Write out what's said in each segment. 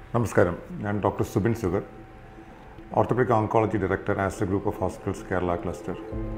നമസ്കാരം ഞാൻ doctor Subin Sugar orthopedic oncology director as a group of hospitals Kerala cluster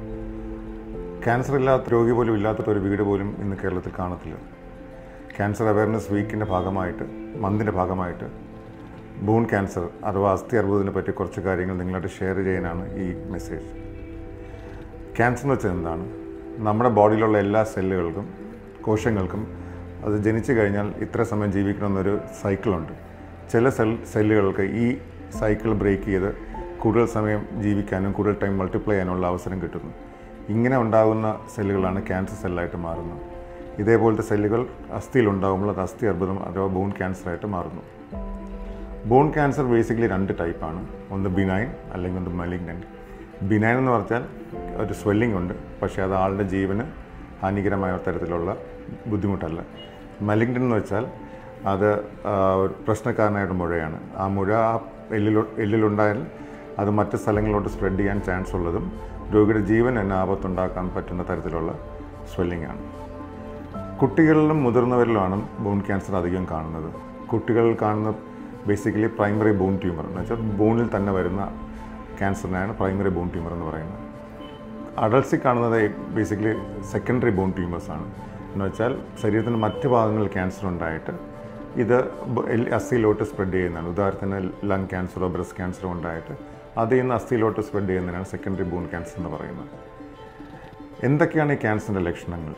cancer ഇല്ലാത്ത രോഗി പോലും ഇല്ലാത്ത ഒരു വീട് പോലും ഇന്ന് കേരളത്തിൽ കാണത്തില്ല ക്യാൻസർ അവയർനെസ് വീക്കിൻ്റെ ഭാഗമായിട്ട് മന്തിൻ്റെ ഭാഗമായിട്ട് ബൂൺ ക്യാൻസർ അഥവാ അസ്ഥി അർബുദത്തിനെ പറ്റി കുറച്ച് കാര്യങ്ങൾ നിങ്ങളായിട്ട് ഷെയർ ചെയ്യാനാണ് ഈ മെസ്സേജ് ക്യാൻസർ എന്ന് വെച്ചാൽ എന്താണ് നമ്മുടെ ബോഡിയിലുള്ള എല്ലാ സെല്ലുകൾക്കും കോശങ്ങൾക്കും അത് ജനിച്ചു കഴിഞ്ഞാൽ ഇത്ര സമയം ജീവിക്കണമെന്നൊരു സൈക്കിളുണ്ട് ചില സെൽ സെല്ലുകൾക്ക് ഈ സൈക്കിൾ ബ്രേക്ക് ചെയ്ത് കൂടുതൽ സമയം ജീവിക്കാനും കൂടുതൽ ടൈം മൾട്ടിപ്ലൈ ചെയ്യാനുള്ള അവസരം കിട്ടുന്നു ഇങ്ങനെ ഉണ്ടാകുന്ന സെല്ലുകളാണ് ക്യാൻസർ സെല്ലായിട്ട് മാറുന്നത് ഇതേപോലത്തെ സെല്ലുകൾ അസ്ഥിയിൽ ഉണ്ടാകുമ്പോൾ അത് അസ്ഥി അർബുദം അഥവാ ബോൺ ക്യാൻസറായിട്ട് മാറുന്നു ബോൺ ക്യാൻസർ ബേസിക്കലി രണ്ട് ടൈപ്പാണ് ഒന്ന് ബിനൈൻ അല്ലെങ്കിൽ ഒന്ന് മലിഗ്നൻറ്റ് ബിനൈൻ എന്ന് പറഞ്ഞാൽ ഒരു സ്വെല്ലിംഗ് ഉണ്ട് പക്ഷേ അത് ആളുടെ ജീവന് ഹാനികരമായ തരത്തിലുള്ള ബുദ്ധിമുട്ടല്ല മലിഗ്നൻ്റ് എന്ന് വെച്ചാൽ അത് ആ, ഒരു പ്രശ്നക്കാരനായിട്ട് മുഴയാണ് ആ മുഴ ആ എല്ലിലോ എല്ലിലുണ്ടായാൽ അത് മറ്റ് സ്ഥലങ്ങളിലോട്ട് സ്പ്രെഡ് ചെയ്യാൻ ചാൻസ് ഉള്ളതും രോഗിയുടെ ജീവൻ തന്നെ ആപത്തുണ്ടാക്കാൻ പറ്റുന്ന തരത്തിലുള്ള സ്വെല്ലിംഗ് ആണ് കുട്ടികളിലും മുതിർന്നവരിലുമാണ് ബോൺ ക്യാൻസർ അധികം കാണുന്നത് കുട്ടികളിൽ കാണുന്ന ബേസിക്കലി പ്രൈമറി ബോൺ ട്യൂമർ എന്ന് വെച്ചാൽ ബോണിൽ തന്നെ വരുന്ന ക്യാൻസറിനാണ് പ്രൈമറി ബോൺ ട്യൂമർ എന്ന് പറയുന്നത് അഡൾട്ട്സിൽ കാണുന്നത് ബേസിക്കലി സെക്കൻഡറി ബോൺ ട്യൂമേഴ്സാണ് എന്ന് വെച്ചാൽ ശരീരത്തിൻ്റെ മറ്റ് ഭാഗങ്ങളിൽ ക്യാൻസർ ഉണ്ടായിട്ട് ഇത് ബ- എൽ- അസ്ഥിയിലോട്ട് സ്പ്രെഡ് ചെയ്യുന്നതാണ് ഉദാഹരണത്തിന് ലങ് ക്യാൻസറോ ബ്രസ്റ്റ് ക്യാൻസറോ ഉണ്ടായിട്ട് അതിൽ നിന്ന് അസ്ഥിയിലോട്ട് സ്പ്രെഡ് ചെയ്യുന്നതിനാണ് സെക്കൻഡറി ബോൺ ക്യാൻസർ എന്ന് പറയുന്നത് എന്തൊക്കെയാണ് ഈ ക്യാൻസറിൻ്റെ ലക്ഷണങ്ങൾ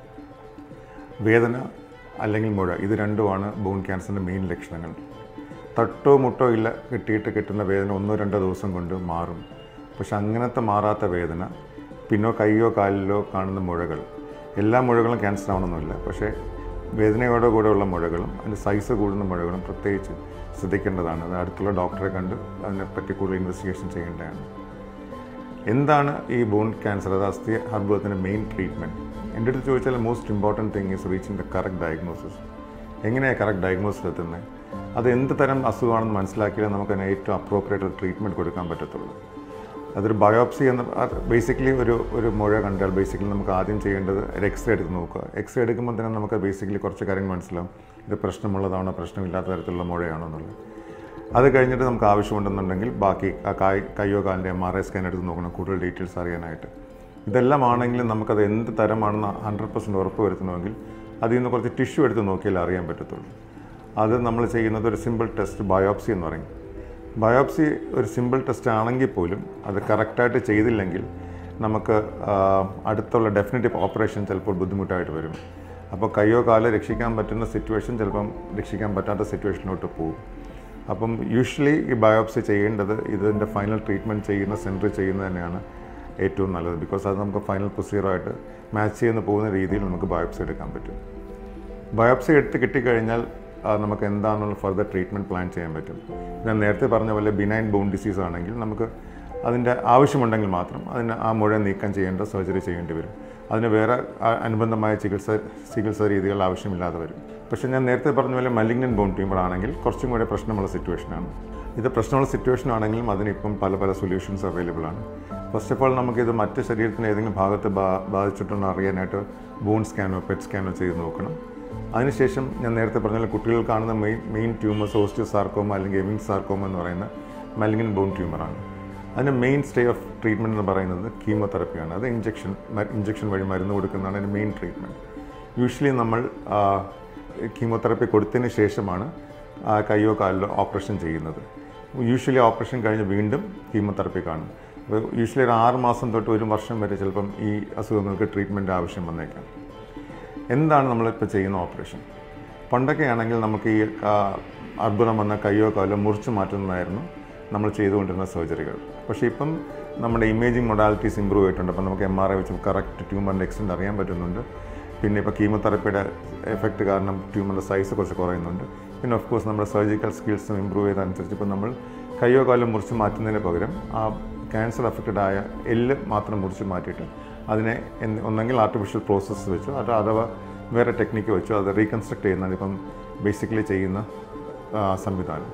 വേദന അല്ലെങ്കിൽ മുഴ ഇത് രണ്ടുമാണ് ബോൺ ക്യാൻസറിൻ്റെ മെയിൻ ലക്ഷണങ്ങൾ തട്ടോ മുട്ടോ ഇല്ല കിട്ടിയിട്ട് കിട്ടുന്ന വേദന ഒന്നോ രണ്ടോ ദിവസം കൊണ്ട് മാറും പക്ഷെ അങ്ങനത്തെ മാറാത്ത വേദന പിന്നോ കൈയോ കാലിലോ കാണുന്ന മുഴകൾ എല്ലാ മുഴകളും ക്യാൻസർ ആവണമെന്നില്ല പക്ഷേ വേദനയോടെ കൂടെയുള്ള മുഴകളും അതിൻ്റെ സൈസ് കൂടുന്ന മുഴകളും പ്രത്യേകിച്ച് ശ്രദ്ധിക്കേണ്ടതാണ് അത് അടുത്തുള്ള ഡോക്ടറെ കണ്ട് അതിനെപ്പറ്റി കൂടുതൽ ഇൻവെസ്റ്റിഗേഷൻ ചെയ്യേണ്ടതാണ് എന്താണ് ഈ ബോൺ ക്യാൻസർ അത് അസ്ഥി അർബുദത്തിൻ്റെ മെയിൻ ട്രീറ്റ്മെൻറ്റ് എൻ്റെ അടുത്ത് ചോദിച്ചാൽ most important thing is reaching the correct diagnosis എങ്ങനെയാണ് കറക്റ്റ് ഡയഗ്നോസിസ് എത്തുന്നത് അത് എന്ത് തരം അസുഖമാണെന്ന് മനസ്സിലാക്കിയാൽ നമുക്ക് അതിന് ഏറ്റവും അപ്രോപ്രിയേറ്റ് ട്രീറ്റ്മെൻറ്റ് കൊടുക്കാൻ പറ്റത്തുള്ളൂ അതൊരു ബയോപ്സി എന്ന ബേസിക്കലി ഒരു ഒരു മുഴ കണ്ടാൽ ബേസിക്കലി നമുക്ക് ആദ്യം ചെയ്യേണ്ടത് ഒരു എക്സ്റേ എടുത്ത് നോക്കുക എക്സ്റേ എടുക്കുമ്പോൾ തന്നെ നമുക്ക് ബേസിക്കലി കുറച്ച് കാര്യങ്ങൾ മനസ്സിലാവും ഇത് പ്രശ്നമുള്ളതാണോ പ്രശ്നമില്ലാത്ത തരത്തിലുള്ള മുഴയാണോ എന്നുള്ളത് അത് കഴിഞ്ഞിട്ട് നമുക്ക് ആവശ്യമുണ്ടെന്നുണ്ടെങ്കിൽ ബാക്കി ആ കായ് കയ്യോ കാലിൻ്റെ എം ആർ ഐ സ്കാൻ എടുത്ത് നോക്കണം കൂടുതൽ ഡീറ്റെയിൽസ് അറിയാനായിട്ട് ഇതെല്ലാം ആണെങ്കിലും നമുക്കത് എന്ത് തരമാണെന്ന് ഹൺഡ്രഡ് പെർസെൻറ്റ് ഉറപ്പ് വരുത്തണമെങ്കിൽ അതിൽ നിന്ന് കുറച്ച് ടിഷ്യൂ എടുത്ത് നോക്കിയാൽ അറിയാൻ പറ്റത്തുള്ളൂ അത് നമ്മൾ ചെയ്യുന്നത് ഒരു സിമ്പിൾ ടെസ്റ്റ് ബയോപ്സി എന്ന് പറയും ബയോപ്സി ഒരു സിമ്പിൾ ടെസ്റ്റ് ആണെങ്കിൽ പോലും അത് കറക്റ്റായിട്ട് ചെയ്തില്ലെങ്കിൽ നമുക്ക് ആ, അടുത്തുള്ള ഡെഫിനറ്റീവ് ഓപ്പറേഷൻ ചിലപ്പോൾ ബുദ്ധിമുട്ടായിട്ട് വരും അപ്പോൾ കയ്യോ കാലോ രക്ഷിക്കാൻ പറ്റുന്ന സിറ്റുവേഷൻ ചിലപ്പം രക്ഷിക്കാൻ പറ്റാത്ത സിറ്റുവേഷനിലോട്ട് പോകും അപ്പം യൂഷ്വലി ഈ ബയോപ്സി ചെയ്യേണ്ടത് ഇതിൻ്റെ ഫൈനൽ ട്രീറ്റ്മെൻറ്റ് ചെയ്യുന്ന സെൻറ്റർ ചെയ്യുന്നത് തന്നെയാണ് ഏറ്റവും നല്ലത് ബിക്കോസ് അത് നമുക്ക് ഫൈനൽ പ്രൊസീജിയറായിട്ട് മാച്ച് ചെയ്യുന്ന പോകുന്ന രീതിയിൽ നമുക്ക് ബയോപ്സി എടുക്കാൻ പറ്റും ബയോപ്സി എടുത്ത് കിട്ടിക്കഴിഞ്ഞാൽ ആ, നമുക്ക് എന്താണെന്നുള്ള ഫർദർ ട്രീറ്റ്മെൻറ്റ് പ്ലാൻ ചെയ്യാൻ പറ്റും ഞാൻ നേരത്തെ പറഞ്ഞ പോലെ ബിനൈൻ ബോൺ ഡിസീസ് ആണെങ്കിൽ നമുക്ക് അതിൻ്റെ ആവശ്യമുണ്ടെങ്കിൽ മാത്രം അതിന് ആ മുഴ നീക്കം ചെയ്യേണ്ട സർജറി ചെയ്യേണ്ടി വരും അതിന് വേറെ ആ, അനുബന്ധമായ ചികിത്സ ചികിത്സാ രീതികൾ ആവശ്യമില്ലാതെ വരും പക്ഷേ ഞാൻ നേരത്തെ പറഞ്ഞ പോലെ മലിഗ്നൻ ബോൺ ട്യൂമർ ആണെങ്കിൽ കുറച്ചും കൂടെ പ്രശ്നമുള്ള സിറ്റുവേഷനാണ് ഇത് പ്രശ്നമുള്ള സിറ്റുവേഷൻ ആണെങ്കിലും അതിനിപ്പം പല പല സൊല്യൂഷൻസ് അവൈലബിൾ ആണ് ഫസ്റ്റ് ഓഫ് ഓൾ നമുക്കിത് മറ്റ് ശരീരത്തിൻ്റെ ഏതെങ്കിലും ഭാഗത്ത് ബാ ബാധിച്ചിട്ടുണ്ടോ അറിയാനായിട്ട് ബോൺ സ്കാനോ പെറ്റ് സ്കാനോ ചെയ്ത് നോക്കണം അതിനുശേഷം ഞാൻ നേരത്തെ പറഞ്ഞ പോലെ കുട്ടികൾ കാണുന്ന main main tumours osteosarcoma അല്ലെങ്കിൽ എവിൻ സാർക്കോമ എന്ന് പറയുന്ന മലിഗൻ ബോൺ ട്യൂമറാണ് അതിന് മെയിൻ സ്റ്റേ ഓഫ് ട്രീറ്റ്മെൻറ്റ് എന്ന് പറയുന്നത് കീമോതെറപ്പിയാണ് അത് ഇഞ്ചക്ഷൻ ഇഞ്ചക്ഷൻ വഴി മരുന്ന് കൊടുക്കുന്നതാണ് അതിൻ്റെ മെയിൻ ട്രീറ്റ്മെൻറ്റ് യൂഷ്വലി നമ്മൾ കീമോതെറപ്പി കൊടുത്തതിന് ശേഷമാണ് ആ, കയ്യോ കാലിലോ ഓപ്പറേഷൻ ചെയ്യുന്നത് യൂഷ്വലി ഓപ്പറേഷൻ കഴിഞ്ഞ് വീണ്ടും കീമോതെറപ്പി കാണും അപ്പോൾ യൂഷ്വലി ഒരു ആറ് മാസം തൊട്ട് ഒരു വർഷം വരെ ചിലപ്പം ഈ അസുഖങ്ങൾക്ക് ട്രീറ്റ്മെൻറ്റ് ആവശ്യം വന്നേക്കാം എന്താണ് നമ്മളിപ്പോൾ ചെയ്യുന്ന ഓപ്പറേഷൻ പണ്ടൊക്കെ ആണെങ്കിൽ നമുക്ക് ഈ ആ, അർബുദം വന്ന കയ്യോ കാലോ മുറിച്ച് മാറ്റുന്നതായിരുന്നു നമ്മൾ ചെയ്തുകൊണ്ടിരുന്ന സർജറികൾ പക്ഷേ ഇപ്പം നമ്മുടെ ഇമേജിംഗ് മൊഡാലിറ്റീസ് ഇമ്പ്രൂവ് ആയിട്ടുണ്ട് അപ്പം നമുക്ക് എം ആർ ഐ വെച്ച് കറക്റ്റ് ട്യൂമറിൻ്റെ എക്സ്റ്റെൻറ്റ് അറിയാൻ പറ്റുന്നുണ്ട് പിന്നെ ഇപ്പോൾ കീമോതെറപ്പിയുടെ എഫക്റ്റ് കാരണം ട്യൂമറിൻ്റെ സൈസ് കുറച്ച് കുറയുന്നുണ്ട് പിന്നെ ഓഫ് കോഴ്സ് നമ്മുടെ സർജിക്കൽ സ്കിൽസും ഇമ്പ്രൂവ് ചെയ്തതനുസരിച്ച് ഇപ്പോൾ നമ്മൾ കയ്യോ കാലോ മുറിച്ച് മാറ്റുന്നതിന് പകരം ആ ക്യാൻസർ അഫക്റ്റഡ് ആയ എല്ല് മാത്രം മുറിച്ച് മാറ്റിയിട്ട് അതിനെ എന്ത് ഒന്നെങ്കിൽ ആർട്ടിഫിഷ്യൽ പ്രോസസ്സ് വെച്ചോ അത് അഥവാ വേറെ ടെക്നിക്ക് വെച്ചോ അത് റീകൺസ്ട്രക്ട് ചെയ്യുന്നതാണ് ഇപ്പം ബേസിക്കലി ചെയ്യുന്ന ആ, സംവിധാനം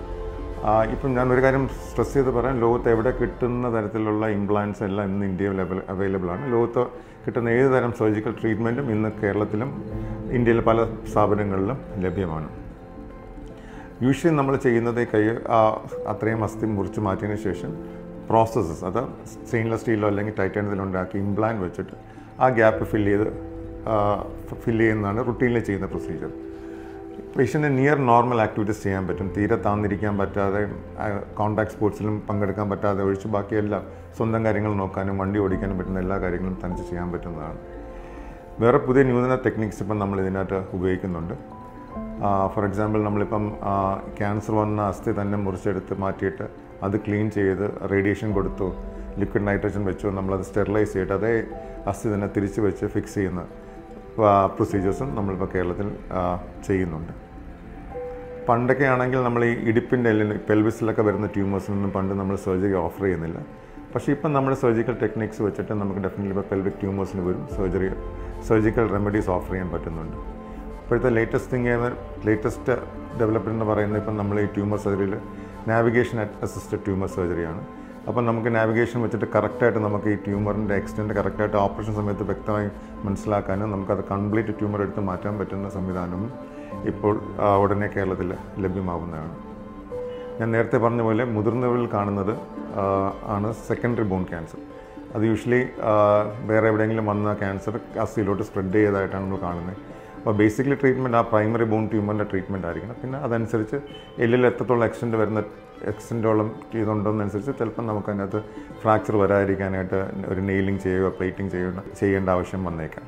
ആ, ഇപ്പം ഞാൻ ഒരു കാര്യം സ്ട്രെസ് ചെയ്ത് പറയാം ലോകത്ത് എവിടെ കിട്ടുന്ന തരത്തിലുള്ള ഇംപ്ലാൻസ് എല്ലാം ഇന്ന് ഇന്ത്യയിൽ അവൈലബിൾ ആണ് ലോകത്ത് കിട്ടുന്ന ഏത് തരം സർജിക്കൽ ട്രീറ്റ്മെൻറ്റും ഇന്ന് കേരളത്തിലും ഇന്ത്യയിലെ പല സ്ഥാപനങ്ങളിലും ലഭ്യമാണ് യൂഷ്വലി നമ്മൾ ചെയ്യുന്നത് ഈ കൈ ആ അത്രയും അസ്ഥി മുറിച്ച് മാറ്റിയതിന് ശേഷം പ്രോസസ്സസ് അത് സ്റ്റെയിൻലെസ് സ്റ്റീലോ അല്ലെങ്കിൽ ടൈറ്റാനിയത്തിലോ ഉണ്ടാക്കി ഇംപ്ലാന്റ് വെച്ചിട്ട് ആ ഗ്യാപ്പ് ഫില്ല് ചെയ്ത് ഫില്ല് ചെയ്യുന്നതാണ് റുട്ടീനിൽ ചെയ്യുന്ന procedure patient near normal activities ചെയ്യാൻ പറ്റും തീരെ താന്നിരിക്കാൻ പറ്റാതെ കോൺടാക്ട് സ്പോർട്സിലും പങ്കെടുക്കാൻ പറ്റാതെ ഒഴിച്ച് ബാക്കിയെല്ലാം സ്വന്തം കാര്യങ്ങൾ നോക്കാനും വണ്ടി ഓടിക്കാനും പറ്റുന്ന എല്ലാ കാര്യങ്ങളും തനിച്ച് ചെയ്യാൻ പറ്റുന്നതാണ് വേറെ പുതിയ നൂതന ടെക്നിക്സ് ഇപ്പം നമ്മൾ ഇതിനകത്ത് ഉപയോഗിക്കുന്നുണ്ട് ഫോർ എക്സാമ്പിൾ നമ്മളിപ്പം ക്യാൻസർ വന്ന അസ്ഥി തന്നെ മുറിച്ചെടുത്ത് മാറ്റിയിട്ട് അത് ക്ലീൻ ചെയ്ത് റേഡിയേഷൻ കൊടുത്തു ലിക്വിഡ് നൈട്രജൻ വെച്ചു നമ്മളത് സ്റ്റെറിലൈസ് ചെയ്തിട്ട് അതേ അസ്ഥി തന്നെ തിരിച്ച് വെച്ച് ഫിക്സ് ചെയ്യുന്ന പ്രൊസീജിയേഴ്സും നമ്മളിപ്പോൾ കേരളത്തിൽ ആ, ചെയ്യുന്നുണ്ട് പണ്ടൊക്കെ ആണെങ്കിൽ നമ്മൾ ഈ ഇടുപ്പിൻ്റെ എല്ലിന് പെൽവിസിലൊക്കെ വരുന്ന ട്യൂമേഴ്സിനൊന്നും പണ്ട് നമ്മൾ സർജറി ഓഫർ ചെയ്യുന്നില്ല പക്ഷേ ഇപ്പം നമ്മുടെ സർജിക്കൽ ടെക്നിക്സ് വെച്ചിട്ട് നമുക്ക് ഡെഫിനറ്റ്ലി ഇപ്പോൾ പെൽവിക് ട്യൂമേഴ്സിന് വരും സർജറി സർജിക്കൽ റെമഡീസ് ഓഫർ ചെയ്യാൻ പറ്റുന്നുണ്ട് ഇപ്പോഴത്തെ ലേറ്റസ്റ്റ് തിങ് ലേറ്റസ്റ്റ് ഡെവലപ്മെൻറ്റ് എന്ന് പറയുന്നത് ഇപ്പം നമ്മൾ ഈ ട്യൂമർ സർജറിയിൽ നാവിഗേഷൻ അസിസ്റ്റഡ് ട്യൂമർ സർജറിയാണ് അപ്പം നമുക്ക് നാവിഗേഷൻ വെച്ചിട്ട് കറക്റ്റായിട്ട് നമുക്ക് ഈ ട്യൂമറിൻ്റെ എക്സ്റ്റെൻറ്റ് കറക്റ്റായിട്ട് ഓപ്പറേഷൻ സമയത്ത് വ്യക്തമായി മനസ്സിലാക്കാനും നമുക്കത് കംപ്ലീറ്റ് ട്യൂമർ എടുത്ത് മാറ്റാൻ പറ്റുന്ന സംവിധാനവും ഇപ്പോൾ ആ, ഉടനെ കേരളത്തിൽ ലഭ്യമാവുന്നതാണ് ഞാൻ നേരത്തെ പറഞ്ഞ പോലെ മുതിർന്നവരിൽ കാണുന്നത് ആ, ആണ് സെക്കൻഡറി ബോൺ ക്യാൻസർ അത് യൂഷ്വലി വേറെ എവിടെയെങ്കിലും വന്ന ക്യാൻസർ അസ്ഥിയിലോട്ട് സ്പ്രെഡ് ചെയ്തതായിട്ടാണ് നമ്മൾ കാണുന്നത് അപ്പോൾ ബേസിക്കലി ട്രീറ്റ്മെൻറ്റ് ആ പ്രൈമറി ബോൺ ട്യൂമറിൻ്റെ ട്രീറ്റ്മെൻറ്റ് ആയിരിക്കണം പിന്നെ അതനുസരിച്ച് എല്ലിൽ എത്രത്തോളം എക്സ്റ്റെൻറ്റ് വരുന്ന എക്സ്റ്റെൻറ്റോളം ഇതുണ്ടോയെന്നനുസരിച്ച് ചിലപ്പം നമുക്ക് അതിനകത്ത് ഫ്രാക്ചർ വരാതിരിക്കാനായിട്ട് ഒരു നെയിലിംഗ് ചെയ്യുകയോ പ്ലേറ്റിംഗ് ചെയ്യുക ചെയ്യേണ്ട ആവശ്യം വന്നേക്കാം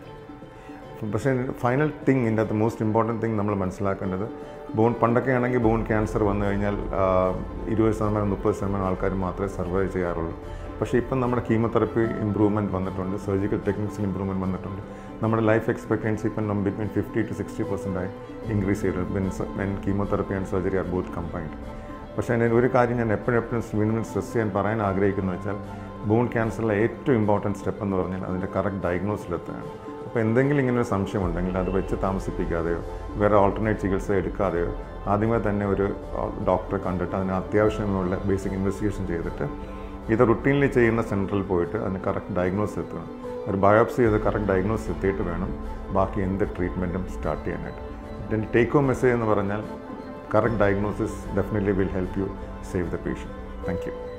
പക്ഷേ ഫൈനൽ തിങ് ഇതിൻ്റെ അകത്ത് മോസ്റ്റ് ഇമ്പോർട്ടൻറ്റ് തിങ് നമ്മൾ മനസ്സിലാക്കേണ്ടത് ബോൺ പണ്ടൊക്കെ ആണെങ്കിൽ ബോൺ ക്യാൻസർ വന്നു കഴിഞ്ഞാൽ ആ, ഇരുപത് ശതമാനം മുപ്പത് ശതമാനം ആൾക്കാർ മാത്രമേ സർവൈവ് ചെയ്യാറുള്ളൂ പക്ഷേ ഇപ്പം നമ്മുടെ കീമോതെറപ്പി ഇമ്പ്രൂവ്മെൻറ്റ് വന്നിട്ടുണ്ട് സർജിക്കൽ ടെക്നിക്സിൽ ഇമ്പ്രൂവ്മെൻറ്റ് വന്നിട്ടുണ്ട് നമ്മുടെ ലൈഫ് എക്സ്പെക്ടൻസി ഇപ്പം നമ്മൾ ബിറ്റ്വീൻ ഫിഫ്റ്റി ടു സിക്സ്റ്റി പെർസെൻറ്റായി ഇൻക്രീസ് ചെയ്തിട്ടുണ്ട് when when chemotherapy and surgery are both combined പക്ഷേ അതിന് ഒരു കാര്യം ഞാൻ എപ്പോഴും എപ്പോഴും വീണ്ടും സ്ട്രെസ് ചെയ്യാൻ പറയാൻ ആഗ്രഹിക്കുന്നത് വെച്ചാൽ ബോൺ ക്യാൻസറിലെ ഏറ്റവും ഇമ്പോർട്ടൻറ്റ് സ്റ്റെപ്പ് എന്ന് പറഞ്ഞാൽ അതിൻ്റെ കറക്റ്റ് ഡയഗ്നോസിലെത്തുകയാണ് അപ്പോൾ എന്തെങ്കിലും ഇങ്ങനെ ഒരു സംശയം ഉണ്ടെങ്കിൽ അത് വെച്ച് താമസിപ്പിക്കാതെയോ വേറെ ഓൾട്ടർനേറ്റ് ചികിത്സ എടുക്കാതെയോ ആദ്യമേ തന്നെ ഒരു ഡോക്ടറെ കണ്ടിട്ട് അതിന് അത്യാവശ്യമുള്ള ബേസിക് ഇൻവെസ്റ്റിഗേഷൻ ചെയ്തിട്ട് ഇത് റുട്ടീനിൽ ചെയ്യുന്ന സെൻറ്ററിൽ പോയിട്ട് അതിന് കറക്റ്റ് ഡയഗ്നോസ് എത്തണം ഒരു ബയോപ്സി ചെയ്ത് കറക്റ്റ് ഡയഗ്നോസ് എത്തിയിട്ട് വേണം ബാക്കി എന്ത് ട്രീറ്റ്മെൻറ്റും സ്റ്റാർട്ട് ചെയ്യാനായിട്ട് ഇതിൻ്റെ ടേക്ക് ഹോം മെസ്സേജ് എന്ന് പറഞ്ഞാൽ correct diagnosis definitely will help you save the patient. Thank you.